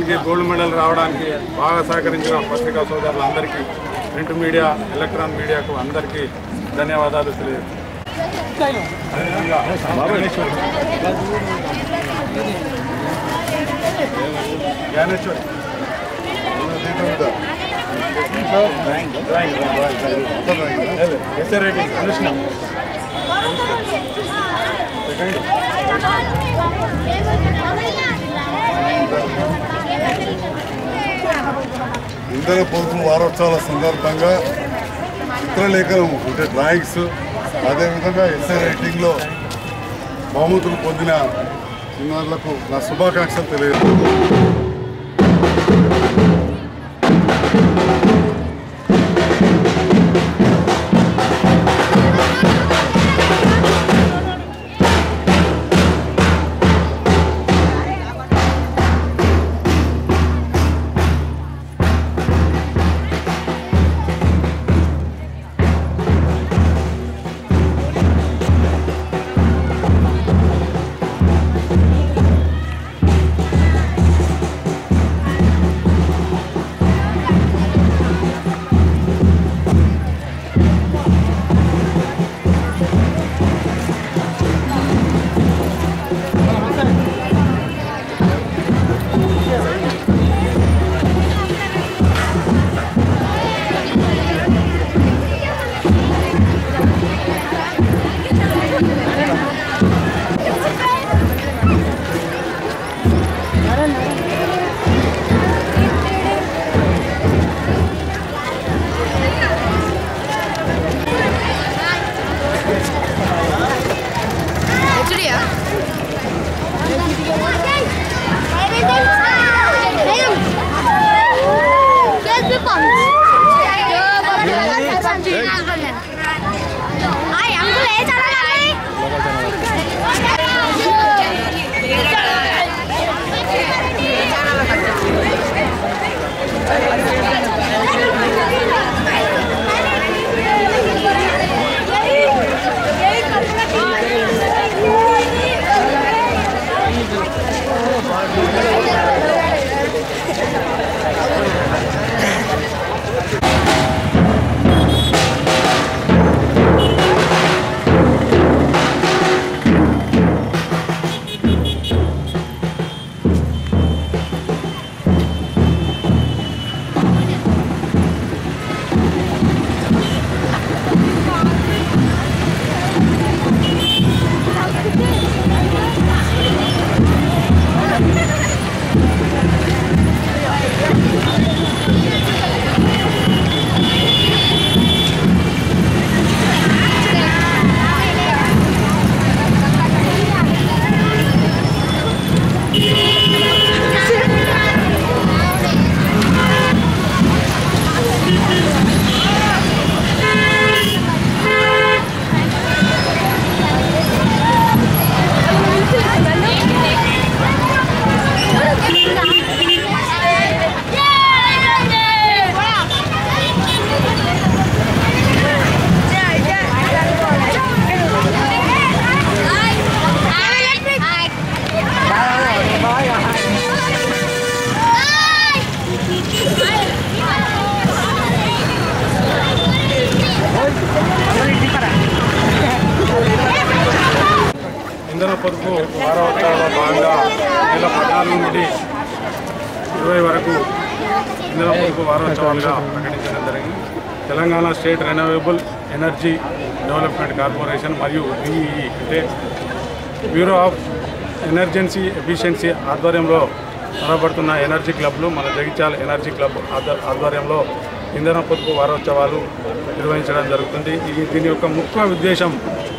దీనికి gold medal రావడానికి బాగా సహకరించిన పత్రికా సోదరులందరికీ ప్రింట్ మీడియా ఎలక్ట్రానిక్ మీడియాకు అందరికీ ధన్యవాదాలు తెలియజేస్తున్నాను అదేవిధంగా జ్ఞానేశ్వరి ఎస్ఆర్ రెడ్డి కృష్ణ ఇంధన పొదుపు వారోత్సవాల సందర్భంగా చిత్రలేఖనం అంటే డ్రాయింగ్స్ అదేవిధంగా ఎస్ఐ రైటింగ్లో బహుమతులు పొందిన చిన్నారులకు నా శుభాకాంక్షలు తెలియదు ఇంధన పొదుపు వారోత్సవాల భాగంగా నెల పద్నాలుగు నుండి ఇరవై వరకు ఇంధన పొదుపు వారోత్సవాలుగా ప్రకటించడం జరిగింది Telangana state renewable energy development corporation మరియు బీఈఈ అంటే బ్యూరో ఆఫ్ ఎమర్జెన్సీ ఎఫిషియన్సీ ఆధ్వర్యంలో నడబడుతున్న ఎనర్జీ క్లబ్లు మన జగిత్యాల ఎనర్జీ క్లబ్ ఆధ్వ- ఆధ్వర్యంలో ఇంధన పొదుపు వారోత్సవాలు నిర్వహించడం జరుగుతుంది ఈ దీని యొక్క ముఖ్య ఉద్దేశం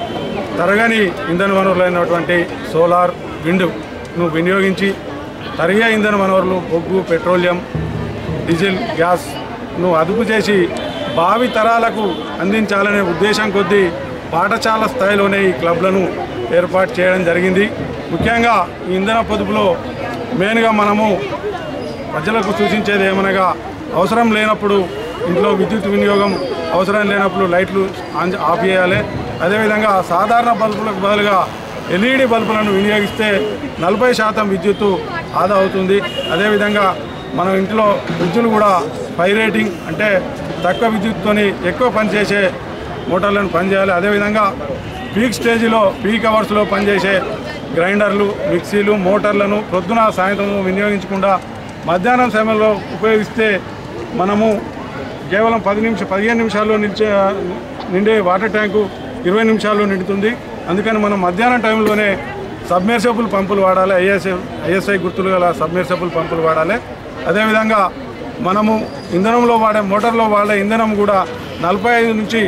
తరగని ఇంధన వనరులైనటువంటి సోలార్ విండ్ను వినియోగించి తరిగే ఇంధన వనరులు బొగ్గు పెట్రోలియం డీజిల్ గ్యాస్ను అదుపు చేసి భావి తరాలకు అందించాలనే ఉద్దేశం కొద్దీ పాఠశాల స్థాయిలోనే ఈ క్లబ్లను ఏర్పాటు చేయడం జరిగింది ముఖ్యంగా ఈ ఇంధన పొదుపులో మెయిన్గా మనము ప్రజలకు సూచించేది ఏమనగా అవసరం లేనప్పుడు ఇంట్లో విద్యుత్ వినియోగం అవసరం లేనప్పుడు లైట్లు ఆన్ ఆఫ్ చేయాలి అదేవిధంగా సాధారణ బల్బులకు బదులుగా ఎల్ఈడి బల్బులను వినియోగిస్తే నలభై శాతం విద్యుత్తు ఆదా అవుతుంది అదేవిధంగా మన ఇంట్లో ఫ్రిడ్జ్లు కూడా ఫైర్ రేటింగ్ అంటే తక్కువ విద్యుత్తోని ఎక్కువ పనిచేసే మోటార్లను పనిచేయాలి అదేవిధంగా పీక్ స్టేజ్లో పీక్ అవర్స్లో పనిచేసే గ్రైండర్లు మిక్సీలు మోటార్లను ప్రొద్దున సాయంత్రం వినియోగించకుండా మధ్యాహ్నం సమయంలో ఉపయోగిస్తే మనము కేవలం పది నిమిషం పదిహేను నిమిషాల్లో నిలిచే నిండే వాటర్ ట్యాంకు ఇరవై నిమిషాల్లో నిండుతుంది అందుకని మనం మధ్యాహ్నం టైంలోనే సబ్మెర్సబుల్ పంపులు వాడాలి ఐఎస్ఐ ఐఎస్ఐ గుర్తులు గల సబ్మెర్సబుల్ పంపులు వాడాలి అదేవిధంగా మనము ఇంధనంలో వాడే మోటార్లో వాడే ఇంధనం కూడా నలభై ఐదు నుంచి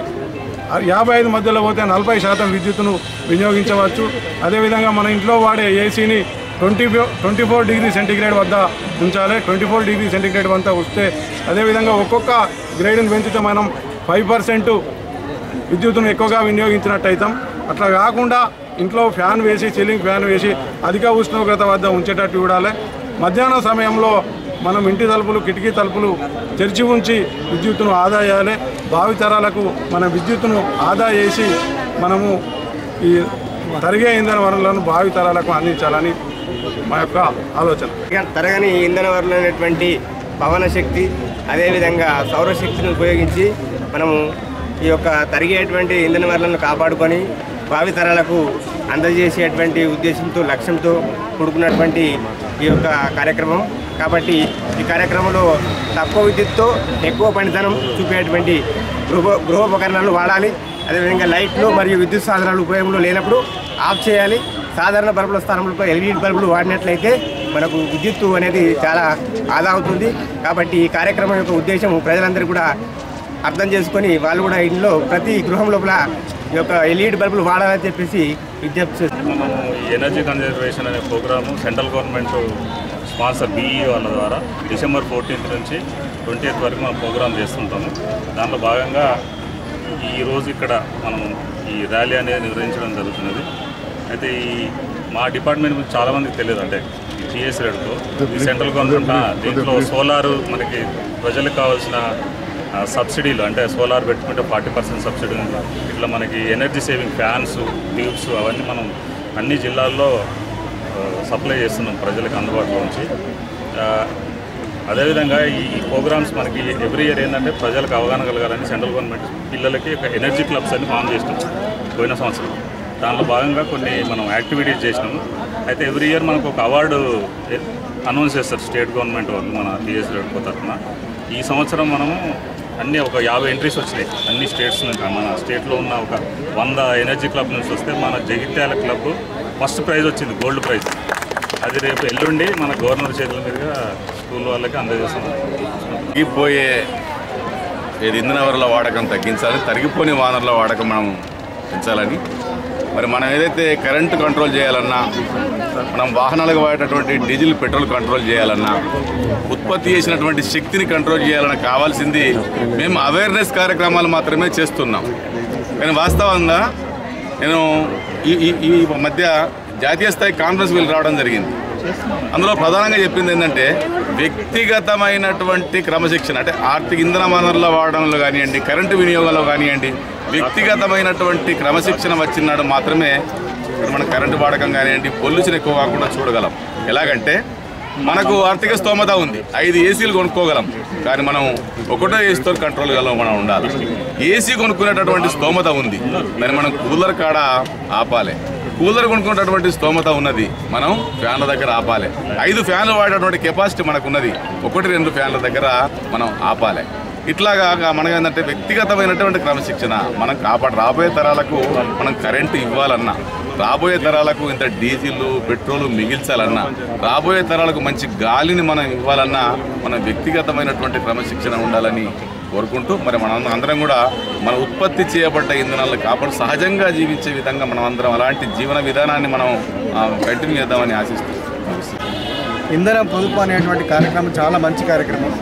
యాభై ఐదు మధ్యలో పోతే నలభై శాతం విద్యుత్తును వినియోగించవచ్చు అదేవిధంగా మన ఇంట్లో వాడే ఏసీని twenty twenty four degree centigrade వద్ద ఉంచాలి ట్వంటీ ఫోర్ డిగ్రీ సెంటీగ్రేడ్ వద్ద వస్తే అదేవిధంగా ఒక్కొక్క గ్రేడ్ని పెంచితే మనం ఫైవ్ పర్సెంట్ విద్యుత్తును ఎక్కువగా వినియోగించినట్టయితాం అట్లా కాకుండా ఇంట్లో ఫ్యాన్ వేసి సీలింగ్ ఫ్యాన్ వేసి అధిక ఉష్ణోగ్రత వద్ద ఉంచేటట్టు చూడాలి మధ్యాహ్నం సమయంలో మనం ఇంటి తలుపులు కిటికీ తలుపులు తెరిచి ఉంచి విద్యుత్తును ఆదా చేయాలి భావితరాలకు మన విద్యుత్తును ఆదా చేసి మనము ఈ తరిగే ఇంధన వనరులను భావితరాలకు అందించాలని మా యొక్క ఆలోచన ఇక తరగని ఇంధన వనరులైనటువంటి పవన శక్తి అదేవిధంగా సౌరశక్తిని ఉపయోగించి మనము ఈ యొక్క తరిగేటువంటి ఇంధన వనరులను కాపాడుకొని భావితరాలకు అందజేసేటువంటి ఉద్దేశంతో లక్ష్యంతో కూడుకున్నటువంటి ఈ యొక్క కార్యక్రమం కాబట్టి ఈ కార్యక్రమంలో తక్కువ విద్యుత్తో ఎక్కువ పనితనం చూపేటువంటి గృహ గృహోపకరణాలు వాడాలి అదేవిధంగా లైట్లు మరియు విద్యుత్ సాధనాలు ఉపయోగంలో లేనప్పుడు ఆఫ్ చేయాలి సాధారణ బల్బుల స్థానంలో ఎల్ఈడి బల్బులు వాడినట్లయితే మనకు విద్యుత్తు అనేది చాలా ఆదా అవుతుంది కాబట్టి ఈ కార్యక్రమం యొక్క ఉద్దేశం ప్రజలందరూ కూడా అర్థం చేసుకొని వాళ్ళు కూడా ఇంట్లో ప్రతి గృహం లోపల ఈ యొక్క ఎల్ఈడి బల్బులు వాడాలని చెప్పేసి విజ్ఞప్తి చేస్తున్నాం. మనము ఈ ఎనర్జీ కన్జర్వేషన్ అనే programme central government sponsor BE వాళ్ళ ద్వారా డిసెంబర్ ఫోర్టీన్త్ నుంచి ట్వంటీ వరకు మనం ప్రోగ్రామ్ చేస్తుంటాము దాంట్లో భాగంగా ఈ రోజు ఇక్కడ మనం ఈ ర్యాలీ అనేది నిర్వహించడం జరుగుతున్నది అయితే ఈ మా డిపార్ట్మెంట్ గురించి చాలామందికి తెలియదు అంటే ఈ టీఎస్ రేట్తో ఈ సెంట్రల్ గవర్నమెంట్ ఆ, దీంట్లో సోలార్ మనకి ప్రజలకు కావాల్సిన ఆ, సబ్సిడీలు అంటే సోలార్ పెట్టుకుంటే ఫార్టీ పర్సెంట్ సబ్సిడీ ఉంది ఇట్లా మనకి ఎనర్జీ సేవింగ్ ఫ్యాన్స్ ట్యూబ్స్ అవన్నీ మనం అన్ని జిల్లాల్లో ఆ, సప్లై చేస్తున్నాం ప్రజలకు అందుబాటులో ఉంచి ఆ, అదేవిధంగా ఈ ఈ ప్రోగ్రామ్స్ మనకి ఎవ్రీ ఇయర్ ఏంటంటే ప్రజలకు అవగాహన కలగాలని సెంట్రల్ గవర్నమెంట్ పిల్లలకి ఒక ఎనర్జీ క్లబ్స్ అని ఫామ్ చేసినాం పోయిన సంవత్సరం దాంట్లో భాగంగా కొన్ని మనం యాక్టివిటీస్ చేసినాము అయితే ఎవ్రీ ఇయర్ మనకు ఒక అవార్డు అనౌన్స్ చేస్తారు స్టేట్ గవర్నమెంట్ వాళ్ళు మన టీఎస్ రెడ్కో తరఫున ఈ సంవత్సరం మనము అన్ని ఒక యాభై ఎంట్రీస్ వచ్చినాయి అన్ని స్టేట్స్ నుంచి మన స్టేట్లో ఉన్న ఒక వంద ఎనర్జీ క్లబ్ నుంచి వస్తే మన జగిత్యాల క్లబ్ ఫస్ట్ ప్రైజ్ వచ్చింది గోల్డ్ ప్రైజ్ అది రేపు ఎల్లుండి మన గవర్నర్ చేతుల మీదుగా స్కూల్ వాళ్ళకి అందజేస్తాం తగ్గిపోయే ఏది ఇంధన వనరుల వాడకం తగ్గించాలి తరిగిపోని వానరుల వాడకం మనం పెంచాలని మరి మనం ఏదైతే కరెంటు కంట్రోల్ చేయాలన్నా మనం వాహనాలకు వాడేటటువంటి డీజిల్ పెట్రోల్ కంట్రోల్ చేయాలన్నా ఉత్పత్తి చేసినటువంటి శక్తిని కంట్రోల్ చేయాలన్నా కావాల్సింది మేము అవేర్నెస్ కార్యక్రమాలు మాత్రమే చేస్తున్నాం కానీ వాస్తవంగా నేను ఈ ఈ ఈ మధ్య జాతీయ స్థాయి కాన్ఫరెన్స్ వీళ్ళు రావడం జరిగింది అందులో ప్రధానంగా చెప్పింది ఏంటంటే వ్యక్తిగతమైనటువంటి క్రమశిక్షణ అంటే ఆర్థిక ఇంధన వనరుల వాడడంలో కానివ్వండి కరెంటు వినియోగంలో కానివ్వండి వ్యక్తిగతమైనటువంటి క్రమశిక్షణ వచ్చినాడు మాత్రమే మన కరెంటు వాడకం కానివ్వండి పొల్యూషన్ ఎక్కువ కాకుండా చూడగలం ఎలాగంటే మనకు ఆర్థిక స్తోమత ఉంది ఐదు ఏసీలు కొనుక్కోగలం కానీ మనం ఒకటో ఏసీతో కంట్రోల్ గలం మనం ఉండాలి ఏసీ కొనుక్కునేటటువంటి స్తోమత ఉంది దాన్ని మనం కూలర్ కాడ ఆపాలి కూలర్ కొనుక్కునేటటువంటి స్తోమత ఉన్నది మనం ఫ్యాన్ల దగ్గర ఆపాలి ఐదు ఫ్యాన్లు వాడేటువంటి కెపాసిటీ మనకు ఉన్నది ఒకటి రెండు ఫ్యాన్ల దగ్గర మనం ఆపాలి ఇట్లాగా మనకి ఏంటంటే వ్యక్తిగతమైనటువంటి క్రమశిక్షణ మనం కాపాడు రాబోయే తరాలకు మనం కరెంటు ఇవ్వాలన్నా రాబోయే తరాలకు ఇంత డీజిల్ పెట్రోల్ మిగిల్చాలన్నా రాబోయే తరాలకు మంచి గాలిని మనం ఇవ్వాలన్నా మన వ్యక్తిగతమైనటువంటి క్రమశిక్షణ ఉండాలని కోరుకుంటూ మరి మనం అందరం కూడా మన ఉత్పత్తి చేయబడ్డ ఇంధనాలను కాపాడు సహజంగా జీవించే విధంగా మనం అందరం అలాంటి జీవన విధానాన్ని మనం కంటిన్యూ చేద్దామని ఆశిస్తూ ఇంధన పొదుపు అనేటువంటి కార్యక్రమం చాలా మంచి కార్యక్రమం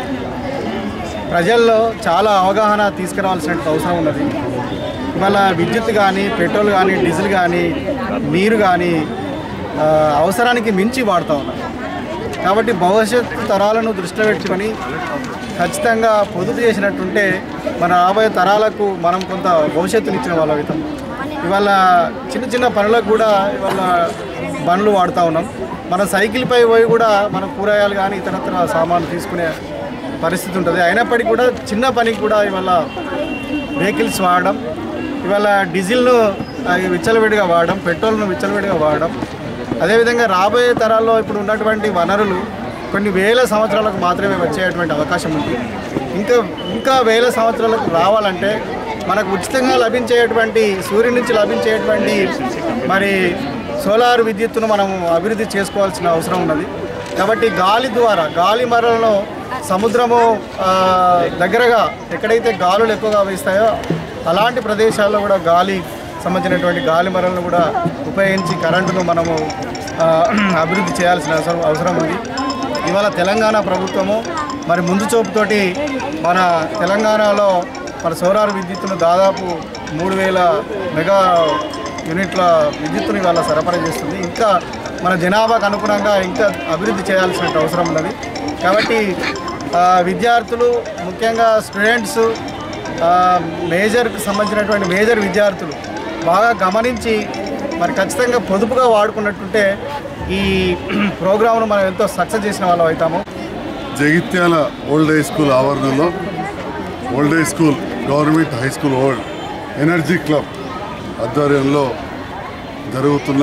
ప్రజల్లో చాలా అవగాహన తీసుకురావాల్సిన అవసరం ఉన్నది ఇవాళ విద్యుత్ కానీ పెట్రోల్ కానీ డీజిల్ కానీ నీరు కానీ ఆ, అవసరానికి మించి వాడుతూ ఉన్నారు కాబట్టి భవిష్యత్తు తరాలను దృష్టిలో పెట్టుకొని ఖచ్చితంగా పొదుపు చేసినట్టుంటే మన రాబోయే తరాలకు మనం కొంత భవిష్యత్తునిచ్చిన వాళ్ళ అవుతాం ఇవాళ చిన్న చిన్న పనులకు కూడా ఇవాళ బండ్లు వాడుతూ ఉన్నాం మన సైకిల్పై పోయి కూడా మన కూరగాయలు కానీ ఇతరత్ర సామాన్లు తీసుకునే పరిస్థితి ఉంటుంది అయినప్పటికీ కూడా చిన్న పనికి కూడా ఇవాళ వెహికల్స్ వాడడం ఇవాళ డీజిల్ను అది విచ్చలవిడిగా వాడడం పెట్రోల్ను విచ్చలవిడిగా వాడడం అదేవిధంగా రాబోయే తరాల్లో ఇప్పుడు ఉన్నటువంటి వనరులు కొన్ని వేల సంవత్సరాలకు మాత్రమే వచ్చేటువంటి అవకాశం ఉంది ఇంకా ఇంకా వేల సంవత్సరాలకు రావాలంటే మనకు ఉచితంగా లభించేటువంటి సూర్యుడి నుంచి లభించేటువంటి మరి సోలార్ విద్యుత్తును మనం అభివృద్ధి చేసుకోవాల్సిన అవసరం ఉన్నది కాబట్టి గాలి ద్వారా గాలి మరలను సముద్రము ఆ, దగ్గరగా ఎక్కడైతే గాలులు ఎక్కువగా వీస్తాయో అలాంటి ప్రదేశాల్లో కూడా గాలి సంబంధించినటువంటి గాలి మరలను కూడా ఉపయోగించి కరెంటును మనము ఆ, అభివృద్ధి చేయాల్సిన అవసరం అవసరం ఉంది ఇవాళ తెలంగాణ ప్రభుత్వము మరి ముందు చూపుతోటి మన తెలంగాణలో మన సోలార్ విద్యుత్తును దాదాపు మూడు వేల మెగా యూనిట్ల విద్యుత్తుని ఇవాళ సరఫరా చేస్తుంది ఇంకా మన జనాభాకు అనుగుణంగా ఇంకా అభివృద్ధి చేయాల్సిన అవసరం ఉన్నది కాబట్టి ఆ, విద్యార్థులు ముఖ్యంగా స్టూడెంట్స్ ఆ, మేజర్కి సంబంధించినటువంటి మేజర్ విద్యార్థులు బాగా గమనించి మరి ఖచ్చితంగా పొదుపుగా వాడుకున్నట్టుంటే ఈ ప్రోగ్రామ్ను మనం ఎంతో సక్సెస్ చేసిన వాళ్ళం అవుతాము జగిత్యాల ఓల్డ్ హై స్కూల్ ఆవరణలో old high school government high school old energy club ఆధ్వర్యంలో జరుగుతున్న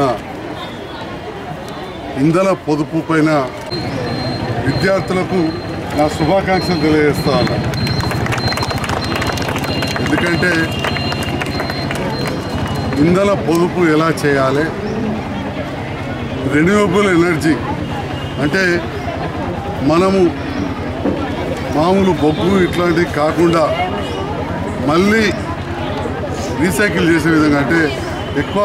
ఇంధన పొదుపు పైన విద్యార్థులకు నా శుభాకాంక్షలు తెలియజేస్తా ఉన్నా ఎందుకంటే ఇంధన పొదుపు ఎలా చేయాలి రెన్యూవబుల్ ఎనర్జీ అంటే మనము మామూలు బొగ్గు ఇట్లాంటివి కాకుండా మళ్ళీ రీసైకిల్ చేసే విధంగా అంటే ఎక్కువ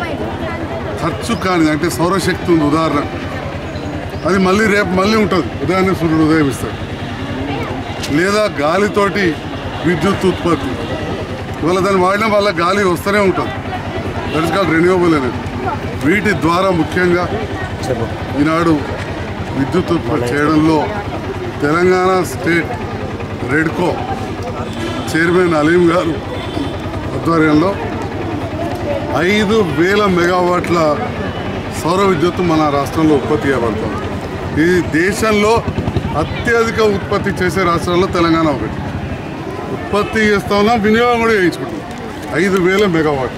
ఖర్చు కాని అంటే సౌరశక్తి ఉంది ఉదాహరణ అది మళ్ళీ రేపు మళ్ళీ ఉంటుంది ఉదయాన్నే సూర్యుడు ఉదయమిస్తాడు లేదా గాలితోటి విద్యుత్ ఉత్పత్తి ఇవాళ దాన్ని వాడడం వల్ల గాలి వస్తూనే ఉంటుంది దట్ ఇస్ కాల్డ్ రెన్యూవబుల్ అనేది వీటి ద్వారా ముఖ్యంగా ఈనాడు విద్యుత్ ఉత్పత్తి చేయడంలో Telangana state REDCO chairman Aleem గారు ఆధ్వర్యంలో ఐదు వేల మెగావాట్ల సౌర విద్యుత్తు మన రాష్ట్రంలో ఉత్పత్తి చేయబడుతుంది ఇది దేశంలో అత్యధిక ఉత్పత్తి చేసే రాష్ట్రాల్లో తెలంగాణ ఒకటి ఉత్పత్తి చేస్తా ఉన్నాం వినియోగం కూడా చేయించుకుంటున్నాం ఐదు వేల మెగావాట్లు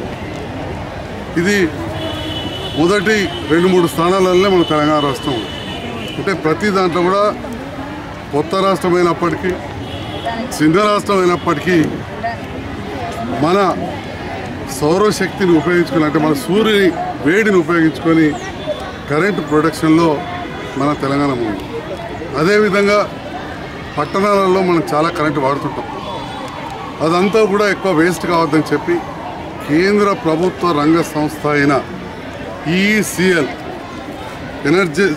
ఇది మొదటి రెండు మూడు స్థానాలలోనే మన తెలంగాణ రాష్ట్రం ఉంది అంటే ప్రతి దాంట్లో కూడా కొత్త రాష్ట్రం అయినప్పటికీ చిన్న రాష్ట్రం అయినప్పటికీ మన సౌరశక్తిని ఉపయోగించుకొని అంటే మన సూర్యుని వేడిని ఉపయోగించుకొని కరెంట్ ప్రొడక్షన్లో మన తెలంగాణ ఉంది అదేవిధంగా పట్టణాలలో మనం చాలా కరెంటు వాడుతుంటాం అదంతా కూడా ఎక్కువ వేస్ట్ కావద్దని చెప్పి కేంద్ర ప్రభుత్వ రంగ సంస్థ అయిన ECL energy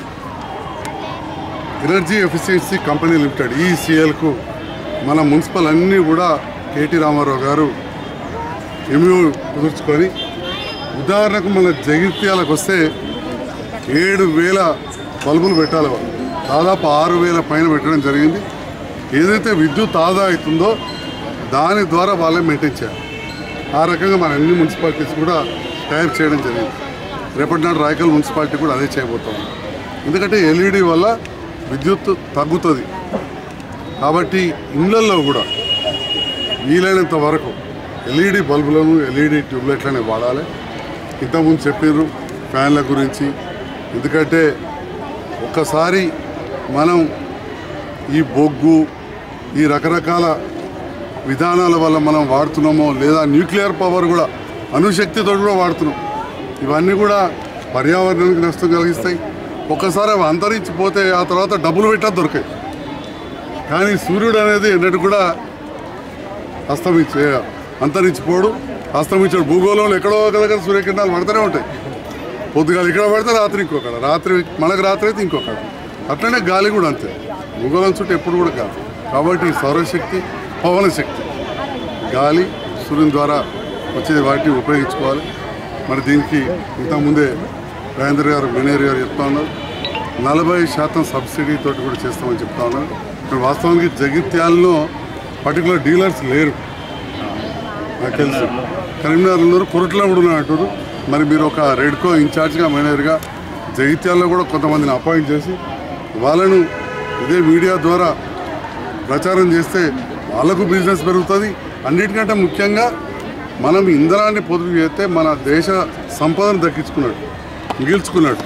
energy efficiency company limited ఈసీఎల్కు మన మున్సిపల్ అన్నీ కూడా కేటీ రామారావు గారు ఎంయూ కుదుర్చుకొని ఉదాహరణకు మన జగిత్యాలకు వస్తే ఏడు వేల బల్బులు పెట్టాలి వాళ్ళు దాదాపు ఆరు వేల పైన పెట్టడం జరిగింది ఏదైతే విద్యుత్ ఆదా అవుతుందో దాని ద్వారా వాళ్ళే మెయింటైన్ చేయాలి ఆ రకంగా మన అన్ని మున్సిపాలిటీస్ కూడా తయారు చేయడం జరిగింది రేపటి నాడు రాయకల్ మున్సిపాలిటీ కూడా అదే చేయబోతాం ఎందుకంటే ఎల్ఈడి వల్ల విద్యుత్ తగ్గుతుంది కాబట్టి ఇళ్ళల్లో కూడా వీలైనంత వరకు ఎల్ఈడి బల్బులను ఎల్ఈడి ట్యూబ్లైట్లనే వాడాలి ఇంతకుముందు చెప్పారు ఫ్యాన్ల గురించి ఎందుకంటే ఒక్కసారి మనం ఈ బొగ్గు ఈ రకరకాల విధానాల వల్ల మనం వాడుతున్నామో లేదా న్యూక్లియర్ పవర్ కూడా అణుశక్తితో కూడా వాడుతున్నాం ఇవన్నీ కూడా పర్యావరణానికి నష్టం కలిగిస్తాయి ఒక్కసారి అవి అంతరించిపోతే ఆ తర్వాత డబ్బులు పెట్టా దొరికాయి కానీ సూర్యుడు అనేది ఎన్నటి కూడా అస్తమించే అంతరించిపోడు అస్తమించాడు భూగోళంలో ఎక్కడో ఒక దగ్గర సూర్యకిరణాలు పడుతూనే ఉంటాయి పొద్దుగాల ఇక్కడ పడితే రాత్రి ఇంకొకడ రాత్రి మనకు రాత్రి అయితే ఇంకొకడ అట్లనే గాలి కూడా అంతే భూగోళం చుట్టూ ఎప్పుడు కూడా కాదు కాబట్టి సౌరశక్తి పవన శక్తి గాలి సూర్యుని ద్వారా వచ్చే వాటిని ఉపయోగించుకోవాలి మరి దీనికి ఇంతకుముందే రాజేంద్ర గారు మేనేజర్ గారు చెప్తా ఉన్నారు నలభై శాతం సబ్సిడీ తోటి కూడా చేస్తామని చెప్తా ఉన్నారు ఇప్పుడు వాస్తవానికి జగిత్యాలలో పర్టికులర్ డీలర్స్ లేరు నాకు తెలుసు కరీంనగర్లో ఉన్నారు కొరట్లో కూడా ఉన్నారు అంటారు మరి మీరు ఒక రెడ్కో ఇన్ఛార్జ్గా మేనేజర్గా జగిత్యాల్లో కూడా కొంతమందిని అపాయింట్ చేసి వాళ్ళను ఇదే మీడియా ద్వారా ప్రచారం చేస్తే వాళ్ళకు బిజినెస్ పెరుగుతుంది అన్నిటికంటే ముఖ్యంగా మనం ఇంధనాన్ని పొదుపు చేస్తే మన దేశ సంపదను దక్కించుకున్నాడు మిగిల్చుకున్నాడు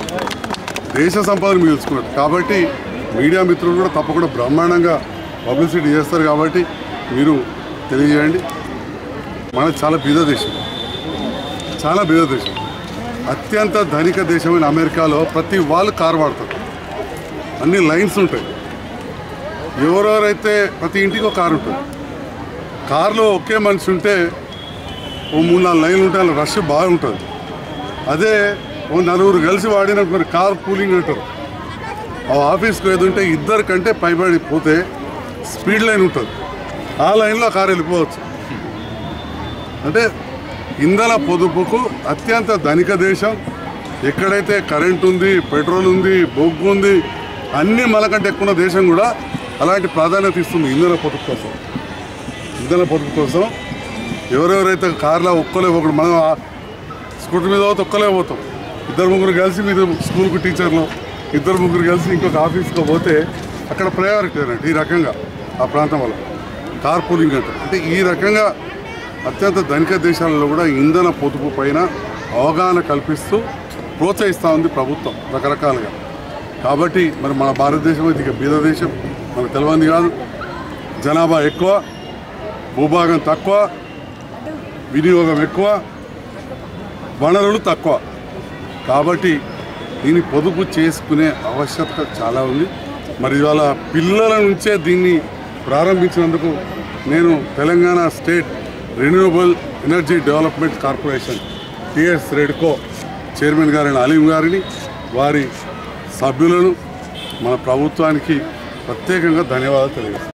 దేశ సంపదను మిగిల్చుకున్నాడు కాబట్టి మీడియా మిత్రులు కూడా తప్పకుండా బ్రహ్మాండంగా పబ్లిసిటీ చేస్తారు కాబట్టి మీరు తెలియజేయండి మన చాలా బీద దేశం చాలా బీద దేశం అత్యంత ధనిక దేశమైన అమెరికాలో ప్రతి వాళ్ళు కారు వాడతారు అన్ని లైన్స్ ఉంటాయి ఎవరెవరైతే ప్రతి ఇంటికి ఒక కారు ఉంటుంది కారులో ఒకే మనిషి ఉంటే ఓ మూడు నాలుగు లైన్లు ఉంటాయి అలా రష్ బాగుంటుంది అదే ఓ నలుగురు కలిసి వాడినప్పుడు కార్ కూలింగ్ అంటారు ఆ ఆఫీస్కి ఏది ఉంటే ఇద్దరు కంటే పైబడి పోతే స్పీడ్ లైన్ ఉంటుంది ఆ లైన్లో కారు వెళ్ళిపోవచ్చు అంటే ఇంధన పొదుపుకు అత్యంత ధనిక దేశం ఎక్కడైతే కరెంట్ ఉంది పెట్రోల్ ఉంది బొగ్గు ఉంది అన్నీ మనకంటే ఎక్కువ ఉన్న దేశం కూడా అలాంటి ప్రాధాన్యత ఇస్తుంది ఇంధన పొదుపు కోసం ఇంధన పొదుపు కోసం ఎవరెవరైతే కార్లో ఒక్కలే ఒకడు మనం ఆ స్కూటర్ మీద పోతే ఒక్కలే పోతాం ఇద్దరు ముగ్గురు కలిసి మీరు స్కూల్కి టీచర్లు ఇద్దరు ముగ్గురు కలిసి ఇంకొక ఆఫీస్కి పోతే అక్కడ ప్రయారిటీ అన్నట్టు ఈ రకంగా ఆ ప్రాంతం వల్ల కార్ పూలింగ్ అంటారు అంటే ఈ రకంగా అత్యంత ధనిక దేశాలలో కూడా ఇంధన పొదుపు పైన అవగాహన కల్పిస్తూ ప్రోత్సహిస్తూ ఉంది ప్రభుత్వం రకరకాలుగా కాబట్టి మరి మన భారతదేశం అయితే ఇక బీద దేశం మనకు తెలియంది కాదు జనాభా ఎక్కువ భూభాగం తక్కువ వినియోగం ఎక్కువ వనరులు తక్కువ కాబట్టి దీన్ని పొదుపు చేసుకునే ఆవశ్యకత చాలా ఉంది మరి ఇవాళ పిల్లల నుంచే దీన్ని ప్రారంభించినందుకు నేను Telangana state renewable energy development corporation TS REDCO chairman గారైన అలీం గారిని వారి సభ్యులను మన ప్రభుత్వానికి ప్రత్యేకంగా ధన్యవాదాలు తెలియజేస్తాను